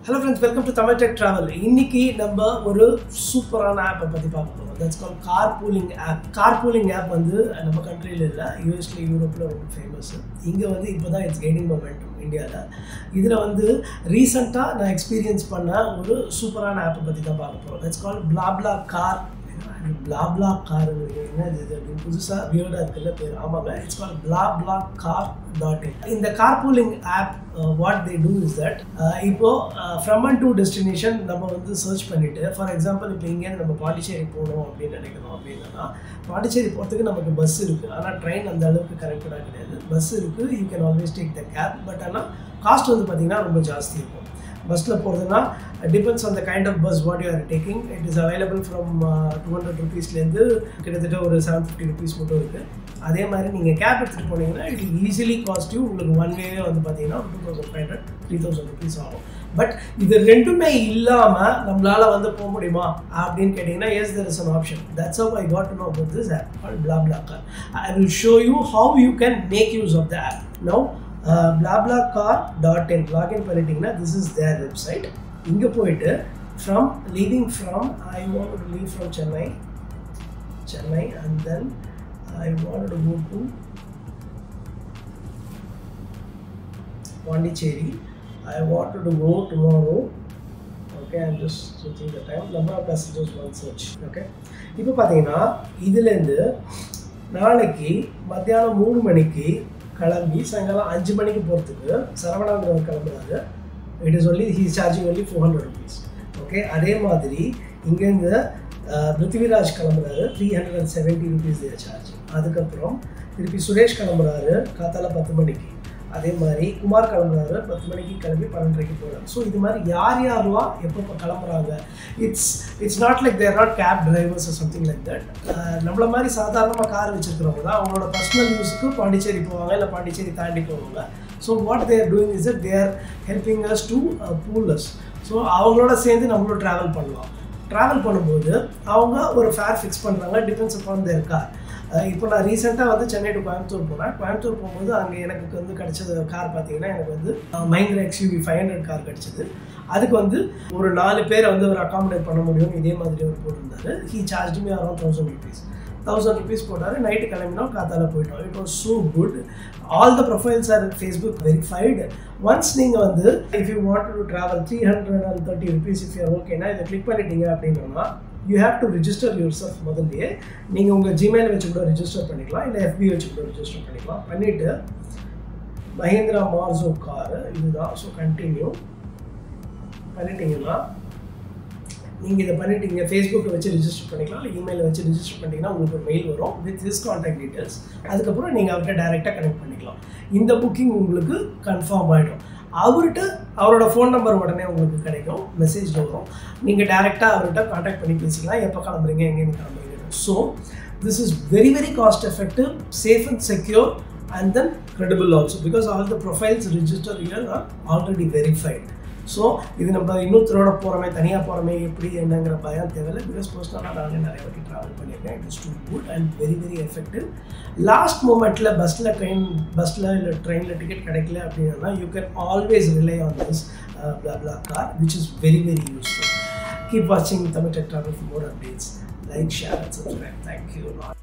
hello friends welcome to Tamil tech travel இன்னைக்கு நம்ம ஒரு சூப்பரான ஆப்பை பற்றி பார்க்க போகிறோம் that's called car pooling app car pooling app வந்து நம்ம கண்ட்ரியில் இல்லை யூஎஸ்ல யூரோப்பில் ரொம்ப ஃபேமஸ் இங்கே வந்து இப்போ தான் இட்ஸ் கெய்னிங் மொமெண்டம் இந்தியாவில் இதில் வந்து ரீசெண்டாக நான் எக்ஸ்பீரியன்ஸ் பண்ண ஒரு சூப்பரான ஆப்பை பற்றி தான் பார்க்க போகிறோம் that's called BlaBlaCar BlaBlaCar என்ன இது அப்படின்னு புதுசாக வியர்டாக இருக்குல்ல பேர் ஆமாங்க it's called BlaBlaCar dot in இந்த car pooling app what they do is that இப்போ ஃப்ரம் அண்ட் டு டெஸ்டினேஷன் நம்ம வந்து சர்ச் பண்ணிட்டு ஃபார் எக்ஸாம்பிள் இப்போ இங்கேருந்து நம்ம பாண்டிச்சேரி போகணும் அப்படின்னு நினைக்கிறோம் அப்படின்னா பாண்டிச்சேரி போகிறதுக்கு நமக்கு பஸ் இருக்குது ஆனால் ட்ரெயின் அந்த அளவுக்கு கரெக்டடாக கிடையாது பஸ் இருக்குது you can always take the cab but ஆனால் காஸ்ட் வந்து பார்த்திங்கன்னா ரொம்ப ஜாஸ்தி இருக்கும் பஸ்ஸில் போகிறதுனா depends on the kind of bus what you are taking it is available from two hundred ருபீஸ்லேருந்து கிட்டத்தட்ட ஒரு செவன் ஃபிஃப்டி ருபீஸ் மட்டும் இருக்குது அதே மாதிரி நீங்கள் கேப் எடுத்துகிட்டு போனீங்கன்னா இட் ஈஸிலி காஸ்ட் யூ உங்களுக்கு ஒன் வே வந்து பார்த்தீங்கன்னா two thousand five hundred three thousand rupees ஆகும் பட் இது ரெண்டுமே இல்லாமல் நம்மளால் வந்து போக முடியுமா அப்படின்னு கேட்டிங்கன்னா yes there is an option that's how I got to know about this app called BlaBlaCar I will show you how you can make use of the app now BlaBlaCar dot in login பண்ணிட்டீங்கன்னா this is there website இங்கே போயிட்டு from leaving from I want to leave from Chennai Chennai and then I want to go to Pondicherry I want to go tomorrow okay I'm just searching the time number of passengers one search okay இப்போ பார்த்தீங்கன்னா இதுலேருந்து நாளைக்கு மத்தியானம் மூணு மணிக்கு கிளம்பி சாயங்காலம் அஞ்சு மணிக்கு போகிறதுக்கு சரவணாங்கிறவர் கிளம்புறாரு it is only he's charging only four hundred rupees okay அதே மாதிரி இங்கேருந்து பிருத்திவிராஜ் கிளம்புறாரு three hundred and seventy rupees charge அதுக்கப்புறம் திருப்பி சுரேஷ் கிளம்புறாரு காத்தால பத்து மணிக்கு அதே மாதிரி குமார் கிளம்புறாரு பத்து மணிக்கு கிளம்பி பன்னெண்டரைக்கு போகிறாரு ஸோ இது மாதிரி யார் யாரெல்லாம் எப்போ கிளம்புறாங்க it's it's not like there not cab drivers something like that நம்மள மாதிரி சாதாரணமாக கார் வச்சுருக்கிறவங்க தான் அவங்களோட பர்சனல் யூஸுக்கு பாண்டிச்சேரி போவாங்க இல்லை பாண்டிச்சேரி தாண்டி போவாங்க so what they're doing is that they're helping us to pools so அவங்களோட சேர்ந்து நம்மளும் ட்ராவல் பண்ணலாம் ட்ராவல் பண்ணும்போது அவங்க ஒரு ஃபேர் ஃபிக்ஸ் பண்ணுறாங்க டிபெண்ட்ஸ் அப்பான் தேர் கார் இப்போ நான் ரீசெண்டாக வந்து சென்னை டு கோயம்புத்தூர் போனேன் கோயம்புத்தூர் போகும்போது அங்கே எனக்கு வந்து கிடைச்சது கார் பார்த்தீங்கன்னா எனக்கு வந்து Mahindra XUV five hundred car கிடச்சிது அதுக்கு வந்து ஒரு நாலு பேரை வந்து அவர் அக்காமடேட் பண்ண முடியும் இதே மாதிரி அவர் போட்டிருந்தாரு he charge me around thousand rupees thousand rupees போட்டார் நைட்டு கிளம்பினோம் காத்தால போயிட்டோம் it was so good all the profiles are Facebook verified once நீங்கள் வந்து if you want to travel three hundred and thirty rupees if you ஓகேனா இதை click பண்ணிட்டீங்க அப்படின்னா you have to register yourself முதல்லையே நீங்கள் உங்கள் ஜிமெயில் வச்சு கூட ரிஜிஸ்டர் பண்ணிக்கலாம் இல்லை எஃபி வச்சு கூட ரிஜிஸ்டர் பண்ணிக்கலாம் பண்ணிவிட்டு மஹேந்திரா மார்சோ காரு இதுதான் ஸோ கண்டினியூ பண்ணிட்டீங்கன்னா நீங்கள் இதை பண்ணிட்டீங்க ஃபேஸ்புக்கை வச்சு ரிஜிஸ்டர் பண்ணிக்கலாம் இல்லை இமெயிலை வச்சு ரிஜிஸ்டர் பண்ணிங்கன்னா உங்களுக்கு ஒரு மெயில் வரும் வித் ஹிஸ் கான்டாக்ட் டீட்டெயில்ஸ் அதுக்கப்புறம் நீங்கள் அவர்கிட்ட டேரெக்டாக கனெக்ட் பண்ணிக்கலாம் இந்த புக்கிங் உங்களுக்கு கன்ஃபார்ம் ஆகிடும் அவர்கிட்ட அவரோட ஃபோன் நம்பர் உடனே உங்களுக்கு கிடைக்கும் மெசேஜில் வரும் நீங்கள் டேரெக்டாக அவர்கிட்ட காண்டாக்ட் பண்ணி பேசிக்கலாம் எப்போ கிளம்புறீங்க எங்கேருந்து கிளம்புறீங்க so this is very very cost effective safe and secure and then credible also because all the profiles register here are already verified so இது நம்ம இன்னொருத்தரோட போகிறோமே தனியாக போகிறோமே எப்படி என்னங்கிற பயம் தேவையில்லை பிகாஸ் பர்சனலாக நானே நிறைய வாட்டி ட்ராவல் பண்ணியிருக்கேன் it is too good and very very effective last மூமெண்ட்டில் பஸ்ஸில் ட்ரெயின் பஸ்ஸில் இல்லை ட்ரெயினில் டிக்கெட் கிடைக்கல அப்படின்னா you can always rely on this BlaBlaCar which is very very useful keep வாட்சிங் Tamil tech travel for more updates like share and subscribe thank you